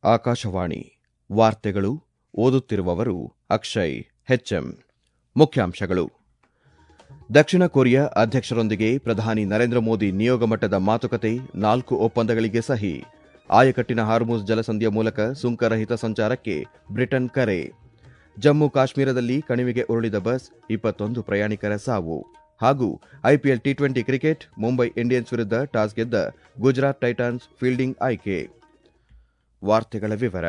ಆಕಾಶವಾಣಿ ವಾರ್ತೆಗಳು ಓದುತ್ತಿರುವವರು ಅಕ್ಷಯ್ ಹೆಚ್ಎಂ ಮುಖ್ಯಾಂಶಗಳು ದಕ್ಷಿಣ ಕೊರಿಯಾ ಅಧ್ಯಕ್ಷರೊಂದಿಗೆ ಪ್ರಧಾನಿ ನರೇಂದ್ರ ಮೋದಿ ನಿಯೋಗ ಮಟ್ಟದ ಮಾತುಕತೆ ನಾಲ್ಕು ಒಪ್ಪಂದಗಳಿಗೆ ಸಹಿ ಆಯಕಟ್ಟಿನ ಹಾರ್ಮುಜ್ ಜಲಸಂಧಿಯ ಮೂಲಕ ಸುಂಕರಹಿತ ಸಂಚಾರಕ್ಕೆ ಬ್ರಿಟನ್ ಕರೆ ಜಮ್ಮು ಕಾಶ್ಮೀರದಲ್ಲಿ ಕಣಿವೆಗೆ ಉರುಳಿದ ಬಸ್ ಇಪ್ಪತ್ತೊಂದು ಪ್ರಯಾಣಿಕರ ಸಾವು ಹಾಗೂ IPL T twenty cricket Mumbai Indians ವಿರುದ್ಧ ಟಾಸ್ ಗೆದ್ದ ಗುಜರಾತ್ ಟೈಟಾನ್ಸ್ ಫೀಲ್ಡಿಂಗ್ ಆಯ್ಕೆ ವಾರ್ತೆಗಳ ವಿವರ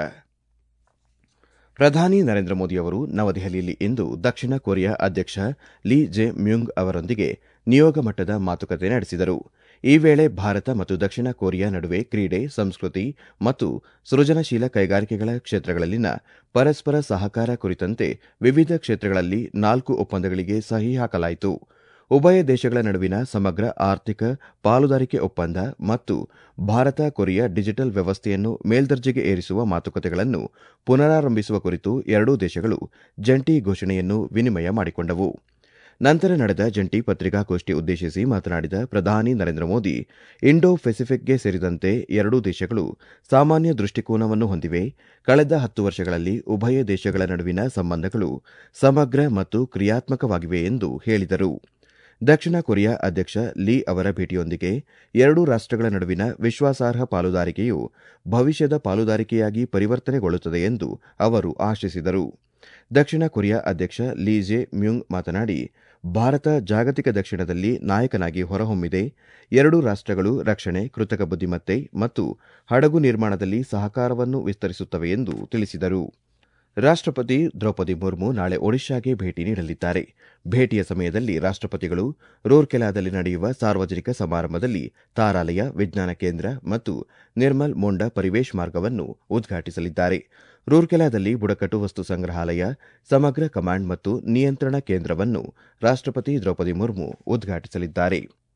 ಪ್ರಧಾನಿ ನರೇಂದ್ರ ಮೋದಿ ಅವರು ನವದೆಹಲಿಯಲ್ಲಿ ಇಂದು ದಕ್ಷಿಣ ಕೊರಿಯಾ ಅಧ್ಯಕ್ಷ ಲೀ ಜೆ ಮ್ಯುಂಗ್ ಅವರೊಂದಿಗೆ ನಿಯೋಗ ಮಟ್ಟದ ಮಾತುಕತೆ ನಡೆಸಿದರು ಈ ವೇಳೆ ಭಾರತ ಮತ್ತು ದಕ್ಷಿಣ ಕೊರಿಯಾ ನಡುವೆ ಕ್ರೀಡೆ ಸಂಸ್ಕೃತಿ ಮತ್ತು ಸೃಜನಶೀಲ ಕೈಗಾರಿಕೆಗಳ ಕ್ಷೇತ್ರಗಳಲ್ಲಿನ ಪರಸ್ಪರ ಸಹಕಾರ ಕುರಿತಂತೆ ವಿವಿಧ ಕ್ಷೇತ್ರಗಳಲ್ಲಿ ನಾಲ್ಕು ಒಪ್ಪಂದಗಳಿಗೆ ಸಹಿ ಹಾಕಲಾಯಿತು ಉಭಯ ದೇಶಗಳ ನಡುವಿನ ಸಮಗ್ರ ಆರ್ಥಿಕ ಪಾಲುದಾರಿಕೆ ಒಪ್ಪಂದ ಮತ್ತು ಭಾರತ ಕೊರಿಯಾ ಡಿಜಿಟಲ್ ವ್ಯವಸ್ಥೆಯನ್ನು ಮೇಲ್ದರ್ಜೆಗೆ ಏರಿಸುವ ಮಾತುಕತೆಗಳನ್ನು ಪುನರಾರಂಭಿಸುವ ಕುರಿತು ಎರಡೂ ದೇಶಗಳು ಜಂಟಿ ಘೋಷಣೆಯನ್ನು ವಿನಿಮಯ ಮಾಡಿಕೊಂಡವು ನಂತರ ನಡೆದ ಜಂಟಿ ಪತ್ರಿಕಾಗೋಷ್ಠಿ ಉದ್ದೇಶಿಸಿ ಮಾತನಾಡಿದ ಪ್ರಧಾನಿ ನರೇಂದ್ರ ಮೋದಿ ಇಂಡೋ ಪೆಸಿಫಿಕ್ಗೆ ಸೇರಿದಂತೆ ಎರಡೂ ದೇಶಗಳು ಸಾಮಾನ್ಯ ದೃಷ್ಟಿಕೋನವನ್ನು ಹೊಂದಿವೆ ಕಳೆದ ಹತ್ತು ವರ್ಷಗಳಲ್ಲಿ ಉಭಯ ದೇಶಗಳ ನಡುವಿನ ಸಂಬಂಧಗಳು ಸಮಗ್ರ ಮತ್ತು ಕ್ರಿಯಾತ್ಮಕವಾಗಿವೆ ಎಂದು ಹೇಳಿದರು ದಕ್ಷಿಣ ಕೊರಿಯಾ ಅಧ್ಯಕ್ಷ ಲೀ ಅವರ ಭೇಟಿಯೊಂದಿಗೆ ಎರಡೂ ರಾಷ್ಟಗಳ ನಡುವಿನ ವಿಶ್ವಾಸಾರ್ಹ ಪಾಲುದಾರಿಕೆಯು ಭವಿಷ್ಯದ ಪಾಲುದಾರಿಕೆಯಾಗಿ ಪರಿವರ್ತನೆಗೊಳ್ಳುತ್ತದೆ ಎಂದು ಅವರು ಆಶಿಸಿದರು ದಕ್ಷಿಣ ಕೊರಿಯಾ ಅಧ್ಯಕ್ಷ ಲೀ ಜೆ ಮ್ಯುಂಗ್ ಮಾತನಾಡಿ ಭಾರತ ಜಾಗತಿಕ ದಕ್ಷಿಣದಲ್ಲಿ ನಾಯಕನಾಗಿ ಹೊರಹೊಮ್ಮಿದೆ ಎರಡೂ ರಾಷ್ಟಗಳು ರಕ್ಷಣೆ ಕೃತಕ ಬುದ್ದಿಮತ್ತೆ ಮತ್ತು ಹಡಗು ನಿರ್ಮಾಣದಲ್ಲಿ ಸಹಕಾರವನ್ನು ವಿಸ್ತರಿಸುತ್ತವೆ ಎಂದು ತಿಳಿಸಿದರು ರಾಷ್ಟಪತಿ ದ್ರೌಪದಿ ಮುರ್ಮು ನಾಳೆ ಒಡಿಶಾಗೆ ಭೇಟಿ ನೀಡಲಿದ್ದಾರೆ ಭೇಟಿಯ ಸಮಯದಲ್ಲಿ ರಾಷ್ಟಪತಿಗಳು ರೂರ್ಕೆಲಾದಲ್ಲಿ ನಡೆಯುವ ಸಾರ್ವಜನಿಕ ಸಮಾರಂಭದಲ್ಲಿ ತಾರಾಲಯ ವಿಜ್ಞಾನ ಕೇಂದ್ರ ಮತ್ತು ನಿರ್ಮಲ್ ಮೊಂಡ ಪರಿವೇಶ್ ಮಾರ್ಗವನ್ನು ಉದ್ಘಾಟಿಸಲಿದ್ದಾರೆ ರೂರ್ಕೆಲಾದಲ್ಲಿ ಬುಡಕಟ್ಟು ವಸ್ತು ಸಂಗ್ರಹಾಲಯ ಸಮಗ್ರ ಕಮಾಂಡ್ ಮತ್ತು ನಿಯಂತ್ರಣ ಕೇಂದ್ರವನ್ನು ರಾಷ್ಟಪತಿ ದ್ರೌಪದಿ ಮುರ್ಮು ಉದ್ಘಾಟಿಸಲಿದ್ದಾರೆ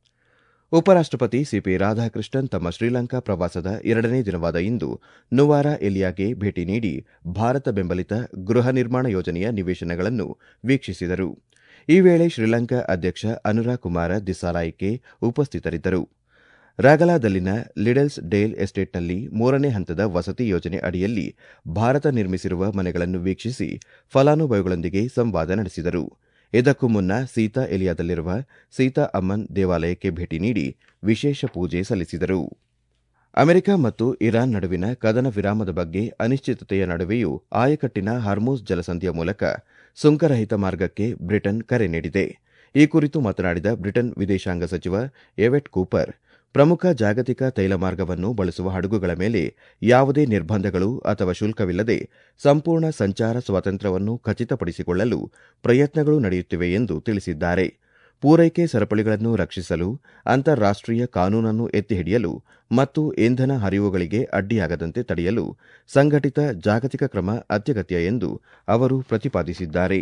ಉಪರಾಷ್ಟಪತಿ ಸಿಪಿ ರಾಧಾಕೃಷ್ಣನ್ ತಮ್ಮ ಶ್ರೀಲಂಕಾ ಪ್ರವಾಸದ ಎರಡನೇ ದಿನವಾದ ಇಂದು ನುವಾರಾ ಎಲಿಯಾಗೆ ಭೇಟಿ ನೀಡಿ ಭಾರತ ಬೆಂಬಲಿತ ಗೃಹ ನಿರ್ಮಾಣ ಯೋಜನೆಯ ನಿವೇಶನಗಳನ್ನು ವೀಕ್ಷಿಸಿದರು ಈ ವೇಳೆ ಶ್ರೀಲಂಕಾ ಅಧ್ಯಕ್ಷ ಅನುರಾ ಕುಮಾರ ದಿಸಾಲಾಯ್ಕೆ ಉಪಸ್ಥಿತರಿದ್ದರು ರಾಗಲಾದಲ್ಲಿನ ಲಿಡಲ್ಸ್ ಡೇಲ್ ಎಸ್ಟೇಟ್ನಲ್ಲಿ ಮೂರನೇ ಹಂತದ ವಸತಿ ಯೋಜನೆ ಅಡಿಯಲ್ಲಿ ಭಾರತ ನಿರ್ಮಿಸಿರುವ ಮನೆಗಳನ್ನು ವೀಕ್ಷಿಸಿ ಫಲಾನುಭವಿಗಳೊಂದಿಗೆ ಸಂವಾದ ನಡೆಸಿದರು ಇದಕ್ಕೂ ಮುನ್ನ ಸೀತಾ ಎಲಿಯಾದಲ್ಲಿರುವ ಸೀತಾ ಅಮ್ಮನ್ ದೇವಾಲಯಕ್ಕೆ ಭೇಟಿ ನೀಡಿ ವಿಶೇಷ ಪೂಜೆ ಸಲ್ಲಿಸಿದರು ಅಮೆರಿಕ ಮತ್ತು ಇರಾನ್ ನಡುವಿನ ಕದನ ವಿರಾಮದ ಬಗ್ಗೆ ಅನಿಶ್ಚಿತತೆಯ ನಡುವೆಯೂ ಆಯಕಟ್ಟಿನ ಹಾರ್ಮೂಸ್ ಜಲಸಂಧಿಯ ಮೂಲಕ ಸುಂಕರಹಿತ ಮಾರ್ಗಕ್ಕೆ ಬ್ರಿಟನ್ ಕರೆ ನೀಡಿದೆ ಈ ಕುರಿತು ಮಾತನಾಡಿದ ಬ್ರಿಟನ್ ವಿದೇಶಾಂಗ ಸಚಿವ ಎವೆಟ್ ಕೂಪರ್ ಪ್ರಮುಖ ಜಾಗತಿಕ ತೈಲ ಮಾರ್ಗವನ್ನು ಬಳಸುವ ಹಡಗುಗಳ ಮೇಲೆ ಯಾವುದೇ ನಿರ್ಬಂಧಗಳು ಅಥವಾ ಶುಲ್ಕವಿಲ್ಲದೆ ಸಂಪೂರ್ಣ ಸಂಚಾರ ಸ್ವಾತಂತ್ರ್ಯವನ್ನು ಖಚಿತಪಡಿಸಿಕೊಳ್ಳಲು ಪ್ರಯತ್ನಗಳು ನಡೆಯುತ್ತಿವೆ ಎಂದು ತಿಳಿಸಿದ್ದಾರೆ ಪೂರೈಕೆ ಸರಪಳಿಗಳನ್ನು ರಕ್ಷಿಸಲು ಅಂತಾರಾಷ್ಟೀಯ ಕಾನೂನನ್ನು ಎತ್ತಿಹಿಡಿಯಲು ಮತ್ತು ಇಂಧನ ಹರಿವುಗಳಿಗೆ ಅಡ್ಡಿಯಾಗದಂತೆ ತಡೆಯಲು ಸಂಘಟಿತ ಜಾಗತಿಕ ಕ್ರಮ ಅತ್ಯಗತ್ಯ ಎಂದು ಅವರು ಪ್ರತಿಪಾದಿಸಿದ್ದಾರೆ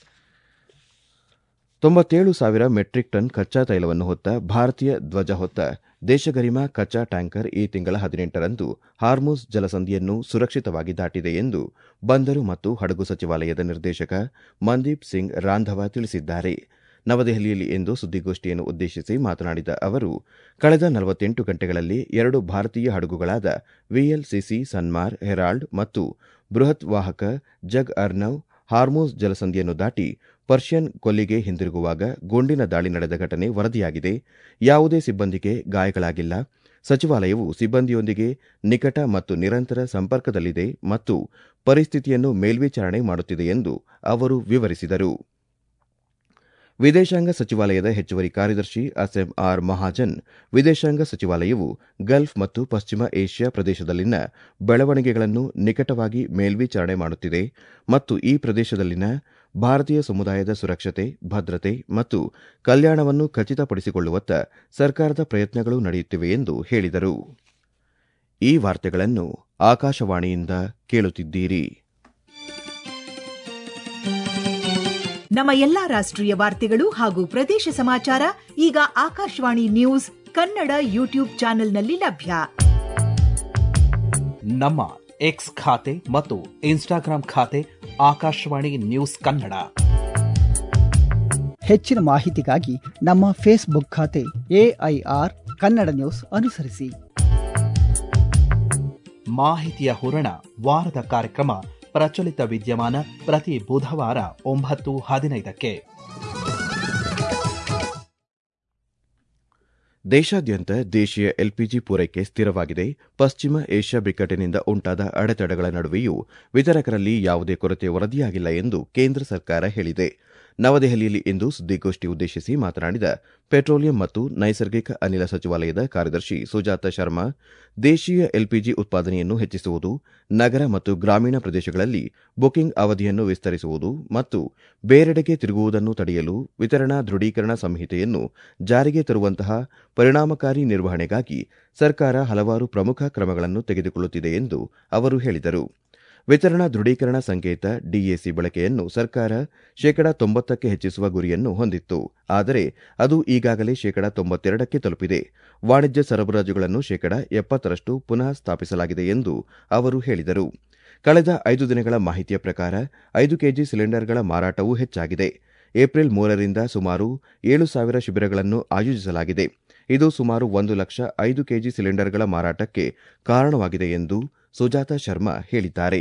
ತೊಂಬತ್ತೇಳು ಸಾವಿರ ಮೆಟ್ರಿಕ್ ಟನ್ ಕಚ್ಚಾ ತೈಲವನ್ನು ಹೊತ್ತ ಭಾರತೀಯ ಧ್ವಜ ಹೊತ್ತ ದೇಶಗರಿಮ ಕಚ್ಚಾ ಟ್ಯಾಂಕರ್ ಈ ತಿಂಗಳ ಹದಿನೆಂಟರಂದು ಹಾರ್ಮುಸ್ ಜಲಸಂಧಿಯನ್ನು ಸುರಕ್ಷಿತವಾಗಿ ದಾಟಿದೆ ಎಂದು ಬಂದರು ಮತ್ತು ಹಡಗು ಸಚಿವಾಲಯದ ನಿರ್ದೇಶಕ ಮಂದೀಪ್ ಸಿಂಗ್ ರಾಂಧವ ತಿಳಿಸಿದ್ದಾರೆ ನವದೆಹಲಿಯಲ್ಲಿ ಇಂದು ಸುದ್ದಿಗೋಷ್ಠಿಯನ್ನು ಉದ್ದೇಶಿಸಿ ಮಾತನಾಡಿದ ಅವರು ಕಳೆದ ನಲವತ್ತೆಂಟು ಗಂಟೆಗಳಲ್ಲಿ ಎರಡು ಭಾರತೀಯ ಹಡಗುಗಳಾದ ವಿಎಲ್ಸಿಸಿ ಸನ್ಮಾರ್ ಹೆರಾಲ್ಡ್ ಮತ್ತು ಬೃಹತ್ ವಾಹಕ ಜಗ್ ಅರ್ನವ್ ಹಾರ್ಮೋಸ್ ಜಲಸಂಧಿಯನ್ನು ದಾಟಿ ಪರ್ಷಿಯನ್ ಕೊಲ್ಲಿಗೆ ಹಿಂದಿರುಗುವಾಗ ಗುಂಡಿನ ದಾಳಿ ನಡೆದ ಘಟನೆ ವರದಿಯಾಗಿದೆ ಯಾವುದೇ ಸಿಬ್ಬಂದಿಗೆ ಗಾಯಗಳಾಗಿಲ್ಲ ಸಚಿವಾಲಯವು ಸಿಬ್ಬಂದಿಯೊಂದಿಗೆ ನಿಕಟ ಮತ್ತು ನಿರಂತರ ಸಂಪರ್ಕದಲ್ಲಿದೆ ಮತ್ತು ಪರಿಸ್ಥಿತಿಯನ್ನು ಮೇಲ್ವಿಚಾರಣೆ ಮಾಡುತ್ತಿದೆ ಎಂದು ಅವರು ವಿವರಿಸಿದರು ವಿದೇಶಾಂಗ ಸಚಿವಾಲಯದ ಹೆಚ್ಚುವರಿ ಕಾರ್ಯದರ್ಶಿ ಅಸೆಂ ಆರ್ ಮಹಾಜನ್ ವಿದೇಶಾಂಗ ಸಚಿವಾಲಯವು ಗಲ್ಫ್ ಮತ್ತು ಪಶ್ಚಿಮ ಏಷ್ಯಾ ಪ್ರದೇಶದಲ್ಲಿನ ಬೆಳವಣಿಗೆಗಳನ್ನು ನಿಕಟವಾಗಿ ಮೇಲ್ವಿಚಾರಣೆ ಮಾಡುತ್ತಿದೆ ಮತ್ತು ಈ ಪ್ರದೇಶದಲ್ಲಿನ ಭಾರತೀಯ ಸಮುದಾಯದ ಸುರಕ್ಷತೆ ಭದ್ರತೆ ಮತ್ತು ಕಲ್ಯಾಣವನ್ನು ಖಚಿತಪಡಿಸಿಕೊಳ್ಳುವತ್ತ ಸರ್ಕಾರದ ಪ್ರಯತ್ನಗಳು ನಡೆಯುತ್ತಿವೆ ಎಂದು ಹೇಳಿದರು ಈ ವಾರ್ತೆಗಳನ್ನು ಆಕಾಶವಾಣಿಯಿಂದ ಕೇಳುತ್ತಿದ್ದೀರಿ ನಮ್ಮ ಎಲ್ಲಾ ರಾಷ್ಟ್ರೀಯ ವಾರ್ತೆಗಳು ಹಾಗೂ ಪ್ರದೇಶ ಸಮಾಚಾರ ಈಗ ಆಕಾಶವಾಣಿ ನ್ಯೂಸ್ ಕನ್ನಡ ಯೂಟ್ಯೂಬ್ ಚಾನೆಲ್ನಲ್ಲಿ ಲಭ್ಯ ನಮ್ಮ ಎಕ್ಸ್ ಖಾತೆ ಮತ್ತು ಇನ್ಸ್ಟಾಗ್ರಾಂ ಖಾತೆ ಆಕಾಶವಾಣಿ ನ್ಯೂಸ್ ಕನ್ನಡ ಹೆಚ್ಚಿನ ಮಾಹಿತಿಗಾಗಿ ನಮ್ಮ ಫೇಸ್ಬುಕ್ ಖಾತೆ ಎಐಆರ್ ಕನ್ನಡ ನ್ಯೂಸ್ ಅನುಸರಿಸಿ ಮಾಹಿತಿಯ ಹೂರಣ ವಾರದ ಕಾರ್ಯಕ್ರಮ ಪ್ರಚಲಿತ ವಿದ್ಯಮಾನ ಪ್ರತಿ ಬುಧವಾರ ಒಂಬತ್ತು ಹದಿನೈದಕ್ಕೆ ದೇಶಾದ್ಯಂತ ದೇಶೀಯ ಎಲ್ಪಿಜಿ ಪೂರೈಕೆ ಸ್ಥಿರವಾಗಿದೆ ಪಶ್ಚಿಮ ಏಷ್ಯಾ ಬಿಕ್ಕಟ್ಟಿನಿಂದ ಉಂಟಾದ ಅಡೆತಡೆಗಳ ನಡುವೆಯೂ ವಿತರಕರಲ್ಲಿ ಯಾವುದೇ ಕೊರತೆ ವರದಿಯಾಗಿಲ್ಲ ಎಂದು ಕೇಂದ್ರ ಸರ್ಕಾರ ಹೇಳಿದೆ ನವದೆಹಲಿಯಲ್ಲಿ ಇಂದು ಸುದ್ದಿಗೋಷ್ಠಿ ಉದ್ದೇಶಿಸಿ ಮಾತನಾಡಿದ ಪೆಟ್ರೋಲಿಯಂ ಮತ್ತು ನೈಸರ್ಗಿಕ ಅನಿಲ ಸಚಿವಾಲಯದ ಕಾರ್ಯದರ್ಶಿ ಸುಜಾತ ಶರ್ಮಾ ದೇಶೀಯ ಎಲ್ಪಿಜಿ ಉತ್ಪಾದನೆಯನ್ನು ಹೆಚ್ಚಿಸುವುದು ನಗರ ಮತ್ತು ಗ್ರಾಮೀಣ ಪ್ರದೇಶಗಳಲ್ಲಿ ಬುಕಿಂಗ್ ಅವಧಿಯನ್ನು ವಿಸ್ತರಿಸುವುದು ಮತ್ತು ಬೇರೆಡೆಗೆ ತಿರುಗುವುದನ್ನು ತಡೆಯಲು ವಿತರಣಾ ದೃಢೀಕರಣ ಸಂಹಿತೆಯನ್ನು ಜಾರಿಗೆ ತರುವಂತಹ ಪರಿಣಾಮಕಾರಿ ನಿರ್ವಹಣೆಗಾಗಿ ಸರ್ಕಾರ ಹಲವಾರು ಪ್ರಮುಖ ಕ್ರಮಗಳನ್ನು ತೆಗೆದುಕೊಳ್ಳುತ್ತಿದೆ ಎಂದು ಅವರು ಹೇಳಿದರು ವಿತರಣಾ ದೃಢೀಕರಣ ಸಂಕೇತ ಡಿಎಸಿ ಬಳಕೆಯನ್ನು ಸರ್ಕಾರ ಶೇಕಡ ತೊಂಬತ್ತಕ್ಕೆ ಹೆಚ್ಚಿಸುವ ಗುರಿಯನ್ನು ಹೊಂದಿತ್ತು ಆದರೆ ಅದು ಈಗಾಗಲೇ ಶೇಕಡ ತೊಂಬತ್ತೆರಡಕ್ಕೆ ತಲುಪಿದೆ ವಾಣಿಜ್ಯ ಸರಬರಾಜುಗಳನ್ನು ಶೇಕಡ ಎಪ್ಪತ್ತರಷ್ಟು ಪುನಃ ಸ್ಥಾಪಿಸಲಾಗಿದೆ ಎಂದು ಅವರು ಹೇಳಿದರು ಕಳೆದ ಐದು ದಿನಗಳ ಮಾಹಿತಿಯ ಪ್ರಕಾರ ಐದು ಕೆಜಿ ಸಿಲಿಂಡರ್ಗಳ ಮಾರಾಟವೂ ಹೆಚ್ಚಾಗಿದೆ ಏಪ್ರಿಲ್ ಮೂರರಿಂದ ಸುಮಾರು ಏಳು ಸಾವಿರ ಶಿಬಿರಗಳನ್ನು ಆಯೋಜಿಸಲಾಗಿದೆ ಇದು ಸುಮಾರು ಒಂದು ಲಕ್ಷ ಐದು ಕೆಜಿ ಸಿಲಿಂಡರ್ಗಳ ಮಾರಾಟಕ್ಕೆ ಕಾರಣವಾಗಿದೆ ಎಂದು ಸುಜಾತ ಶರ್ಮಾ ಹೇಳಿದ್ದಾರೆ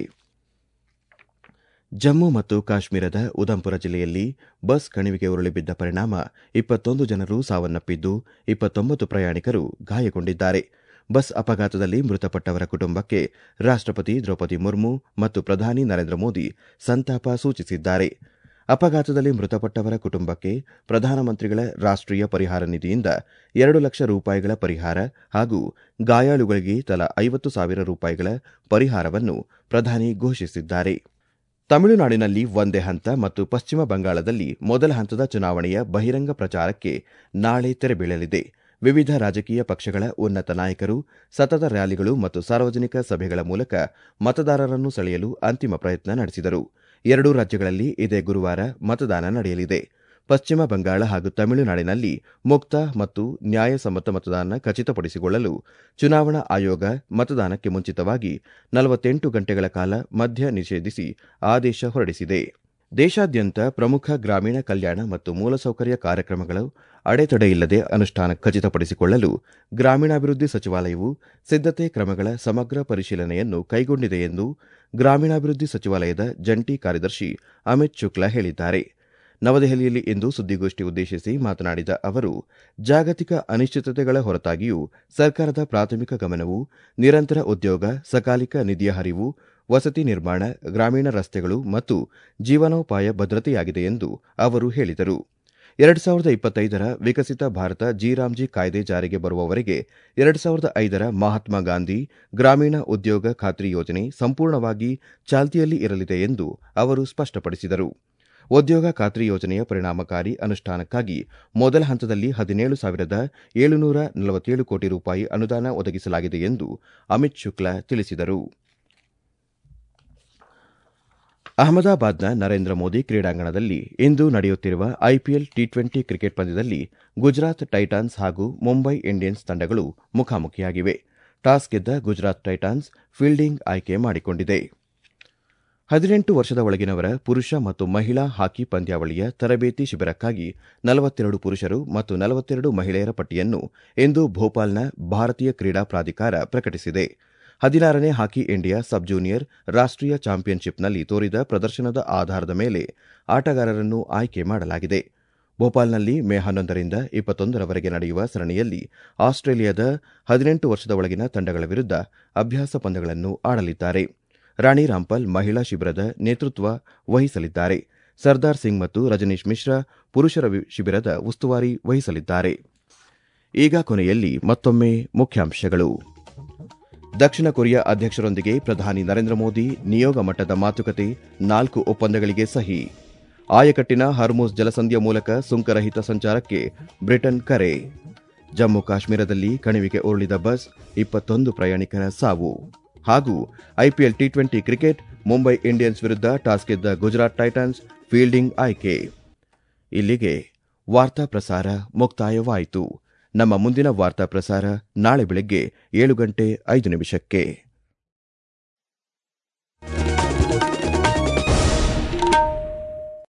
ಜಮ್ಮು ಮತ್ತು ಕಾಶ್ಮೀರದ ಉದಂಪುರ ಜಿಲ್ಲೆಯಲ್ಲಿ ಬಸ್ ಕಣಿವೆಗೆ ಉರುಳಿ ಬಿದ್ದ ಪರಿಣಾಮ ಇಪ್ಪತ್ತೊಂದು ಜನರು ಸಾವನ್ನಪ್ಪಿದ್ದು ಇಪ್ಪತ್ತೊಂಬತ್ತು ಪ್ರಯಾಣಿಕರು ಗಾಯಗೊಂಡಿದ್ದಾರೆ ಬಸ್ ಅಪಘಾತದಲ್ಲಿ ಮೃತಪಟ್ಟವರ ಕುಟುಂಬಕ್ಕೆ ರಾಷ್ಟಪತಿ ದ್ರೌಪದಿ ಮುರ್ಮು ಮತ್ತು ಪ್ರಧಾನಿ ನರೇಂದ್ರ ಮೋದಿ ಸಂತಾಪ ಸೂಚಿಸಿದ್ದಾರೆ ಅಪಘಾತದಲ್ಲಿ ಮೃತಪಟ್ಟವರ ಕುಟುಂಬಕ್ಕೆ ಪ್ರಧಾನಮಂತ್ರಿಗಳ ರಾಷ್ಟೀಯ ಪರಿಹಾರ ನಿಧಿಯಿಂದ ಎರಡು ಲಕ್ಷ ರೂಪಾಯಿಗಳ ಪರಿಹಾರ ಹಾಗೂ ಗಾಯಾಳುಗಳಿಗೆ ತಲಾ ಐವತ್ತು ಸಾವಿರ ರೂಪಾಯಿಗಳ ಪರಿಹಾರವನ್ನು ಪ್ರಧಾನಿ ಘೋಷಿಸಿದ್ದಾರೆ ತಮಿಳುನಾಡಿನಲ್ಲಿ ಒಂದೇ ಹಂತ ಮತ್ತು ಪಶ್ಚಿಮ ಬಂಗಾಳದಲ್ಲಿ ಮೊದಲ ಹಂತದ ಚುನಾವಣೆಯ ಬಹಿರಂಗ ಪ್ರಚಾರಕ್ಕೆ ನಾಳೆ ತೆರೆ ಬೀಳಲಿದೆ ವಿವಿಧ ರಾಜಕೀಯ ಪಕ್ಷಗಳ ಉನ್ನತ ನಾಯಕರು ಸತತ ರ್ಯಾಲಿಗಳು ಮತ್ತು ಸಾರ್ವಜನಿಕ ಸಭೆಗಳ ಮೂಲಕ ಮತದಾರರನ್ನು ಸೆಳೆಯಲು ಅಂತಿಮ ಪ್ರಯತ್ನ ನಡೆಸಿದರು ಎರಡೂ ರಾಜ್ಯಗಳಲ್ಲಿ ಇದೇ ಗುರುವಾರ ಮತದಾನ ನಡೆಯಲಿದೆ ಪಶ್ಚಿಮ ಬಂಗಾಳ ಹಾಗೂ ತಮಿಳುನಾಡಿನಲ್ಲಿ ಮುಕ್ತ ಮತ್ತು ನ್ಯಾಯಸಮ್ಮತ ಮತದಾನ ಖಚಿತಪಡಿಸಿಕೊಳ್ಳಲು ಚುನಾವಣಾ ಆಯೋಗ ಮತದಾನಕ್ಕೆ ಮುಂಚಿತವಾಗಿ ನಲವತ್ತೆಂಟು ಗಂಟೆಗಳ ಕಾಲ ಮದ್ಯ ನಿಷೇಧಿಸಿ ಆದೇಶ ಹೊರಡಿಸಿದೆ ದೇಶಾದ್ಯಂತ ಪ್ರಮುಖ ಗ್ರಾಮೀಣ ಕಲ್ಯಾಣ ಮತ್ತು ಮೂಲಸೌಕರ್ಯ ಕಾರ್ಯಕ್ರಮಗಳು ಅಡೆತಡೆಯಿಲ್ಲದೆ ಅನುಷ್ಠಾನ ಖಚಿತಪಡಿಸಿಕೊಳ್ಳಲು ಗ್ರಾಮೀಣಾಭಿವೃದ್ಧಿ ಸಚಿವಾಲಯವು ಸಿದ್ದತೆ ಕ್ರಮಗಳ ಸಮಗ್ರ ಪರಿಶೀಲನೆಯನ್ನು ಕೈಗೊಂಡಿದೆ ಎಂದು ಗ್ರಾಮೀಣಾಭಿವೃದ್ಧಿ ಸಚಿವಾಲಯದ ಜಂಟಿ ಕಾರ್ಯದರ್ಶಿ ಅಮಿತ್ ಶುಕ್ಲಾ ಹೇಳಿದ್ದಾರೆ ನವದೆಹಲಿಯಲ್ಲಿ ಇಂದು ಸುದ್ದಿಗೋಷ್ಠಿ ಉದ್ದೇಶಿಸಿ ಮಾತನಾಡಿದ ಅವರು ಜಾಗತಿಕ ಅನಿಶ್ಚಿತತೆಗಳ ಹೊರತಾಗಿಯೂ ಸರ್ಕಾರದ ಪ್ರಾಥಮಿಕ ಗಮನವು ನಿರಂತರ ಉದ್ಯೋಗ ಸಕಾಲಿಕ ನಿಧಿಯ ಹರಿವು ವಸತಿ ನಿರ್ಮಾಣ ಗ್ರಾಮೀಣ ರಸ್ತೆಗಳು ಮತ್ತು ಜೀವನೋಪಾಯ ಭದ್ರತೆಯಾಗಿದೆ ಎಂದು ಅವರು ಹೇಳಿದರು ಎರಡು ಸಾವಿರದ ಇಪ್ಪತ್ತೈದರ ವಿಕಸಿತ ಭಾರತ ಜಿರಾಮ್ಜಿ ಕಾಯ್ದೆ ಜಾರಿಗೆ ಬರುವವರೆಗೆ ಎರಡು ಸಾವಿರದ ಐದರ ಮಹಾತ್ಮ ಗಾಂಧಿ ಗ್ರಾಮೀಣ ಉದ್ಯೋಗ ಖಾತ್ರಿ ಯೋಜನೆ ಸಂಪೂರ್ಣವಾಗಿ ಚಾಲ್ತಿಯಲ್ಲಿ ಇರಲಿದೆ ಎಂದು ಅವರು ಸ್ಪಷ್ಟಪಡಿಸಿದರು ಉದ್ಯೋಗ ಖಾತ್ರಿ ಯೋಜನೆಯ ಪರಿಣಾಮಕಾರಿ ಅನುಷ್ಠಾನಕ್ಕಾಗಿ ಮೊದಲ ಹಂತದಲ್ಲಿ ಹದಿನೇಳು ಸಾವಿರದ ಏಳುನೂರ ನಲವತ್ತೇಳು ಕೋಟಿ ರೂಪಾಯಿ ಅನುದಾನ ಒದಗಿಸಲಾಗಿದೆ ಎಂದು ಅಮಿತ್ ಶುಕ್ಲಾ ತಿಳಿಸಿದರು ಅಹಮದಾಬಾದ್ನ ನರೇಂದ್ರ ಮೋದಿ ಕ್ರೀಡಾಂಗಣದಲ್ಲಿ ಇಂದು ನಡೆಯುತ್ತಿರುವ ಐಪಿಎಲ್ ಟಿ ಟ್ವೆಂಟಿ ಕ್ರಿಕೆಟ್ ಪಂದ್ಯದಲ್ಲಿ ಗುಜರಾತ್ ಟೈಟಾನ್ಸ್ ಹಾಗೂ ಮುಂಬೈ ಇಂಡಿಯನ್ಸ್ ತಂಡಗಳು ಮುಖಾಮುಖಿಯಾಗಿವೆ ಟಾಸ್ ಗೆದ್ದ ಗುಜರಾತ್ ಟೈಟಾನ್ಸ್ ಫೀಲ್ಡಿಂಗ್ ಆಯ್ಕೆ ಮಾಡಿಕೊಂಡಿದೆ ಹದಿನೆಂಟು ವರ್ಷದ ಒಳಗಿನವರ ಪುರುಷ ಮತ್ತು ಮಹಿಳಾ ಹಾಕಿ ಪಂದ್ಯಾವಳಿಯ ತರಬೇತಿ ಶಿಬಿರಕ್ಕಾಗಿ ನಲವತ್ತೆರಡು ಪುರುಷರು ಮತ್ತು ನಲವತ್ತೆರಡು ಮಹಿಳೆಯರ ಪಟ್ಟಿಯನ್ನು ಇಂದು ಭೋಪಾಲ್ನ ಭಾರತೀಯ ಕ್ರೀಡಾ ಪ್ರಾಧಿಕಾರ ಪ್ರಕಟಿಸಿದೆ ಹದಿನಾರನೇ ಹಾಕಿ ಇಂಡಿಯಾ ಸಬ್ ಜೂನಿಯರ್ ರಾಷ್ಟೀಯ ಚಾಂಪಿಯನ್ಶಿಪ್ನಲ್ಲಿ ತೋರಿದ ಪ್ರದರ್ಶನದ ಆಧಾರದ ಮೇಲೆ ಆಟಗಾರರನ್ನು ಆಯ್ಕೆ ಮಾಡಲಾಗಿದೆ ಭೋಪಾಲ್ನಲ್ಲಿ ಮೇ ಹನ್ನೊಂದರಿಂದ ಇಪ್ಪತ್ತೊಂದರವರೆಗೆ ನಡೆಯುವ ಸರಣಿಯಲ್ಲಿ ಆಸ್ಟ್ರೇಲಿಯಾದ ಹದಿನೆಂಟು ವರ್ಷದ ಒಳಗಿನ ತಂಡಗಳ ವಿರುದ್ಧ ಅಭ್ಯಾಸ ಪಂದ್ಯಗಳನ್ನು ಆಡಲಿದ್ದಾರೆ ರಾಣಿ ರಾಂಪಲ್ ಮಹಿಳಾ ಶಿಬಿರದ ನೇತೃತ್ವ ವಹಿಸಲಿದ್ದಾರೆ ಸರ್ದಾರ್ ಸಿಂಗ್ ಮತ್ತು ರಜನೀಶ್ ಮಿಶ್ರಾ ಪುರುಷರ ಶಿಬಿರದ ಉಸ್ತುವಾರಿ ವಹಿಸಲಿದ್ದಾರೆ ಈಗ ಕೊನೆಯಲ್ಲಿ ಮತ್ತೊಮ್ಮೆ ಮುಖ್ಯಾಂಶಗಳು ದಕ್ಷಿಣ ಕೊರಿಯಾ ಅಧ್ಯಕ್ಷರೊಂದಿಗೆ ಪ್ರಧಾನಿ ನರೇಂದ್ರ ಮೋದಿ ನಿಯೋಗ ಮಟ್ಟದ ಮಾತುಕತೆ ನಾಲ್ಕು ಒಪ್ಪಂದಗಳಿಗೆ ಸಹಿ ಆಯಕಟ್ಟಿನ ಹರ್ಮೂಸ್ ಜಲಸಂಧಿಯ ಮೂಲಕ ಸುಂಕರಹಿತ ಸಂಚಾರಕ್ಕೆ ಬ್ರಿಟನ್ ಕರೆ ಜಮ್ಮು ಕಾಶ್ಮೀರದಲ್ಲಿ ಕಣಿವೆಗೆ ಉರುಳಿದ ಬಸ್ ಇಪ್ಪತ್ತೊಂದು ಪ್ರಯಾಣಿಕರ ಸಾವು ಹಾಗೂ IPL T twenty cricket Mumbai Indians ವಿರುದ್ಧ ಟಾಸ್ ಗೆದ್ದ ಗುಜರಾತ್ ಟೈಟನ್ಸ್ ಫೀಲ್ಡಿಂಗ್ ಆಯ್ಕೆ ಇಲ್ಲಿಗೆ ವಾರ್ತಾ ಪ್ರಸಾರ ಮುಕ್ತಾಯವಾಯಿತು ನಮ್ಮ ಮುಂದಿನ ವಾರ್ತಾ ಪ್ರಸಾರ ನಾಳೆ ಬೆಳಗ್ಗೆ ಏಳು ಗಂಟೆ ಐದು ನಿಮಿಷಕ್ಕೆ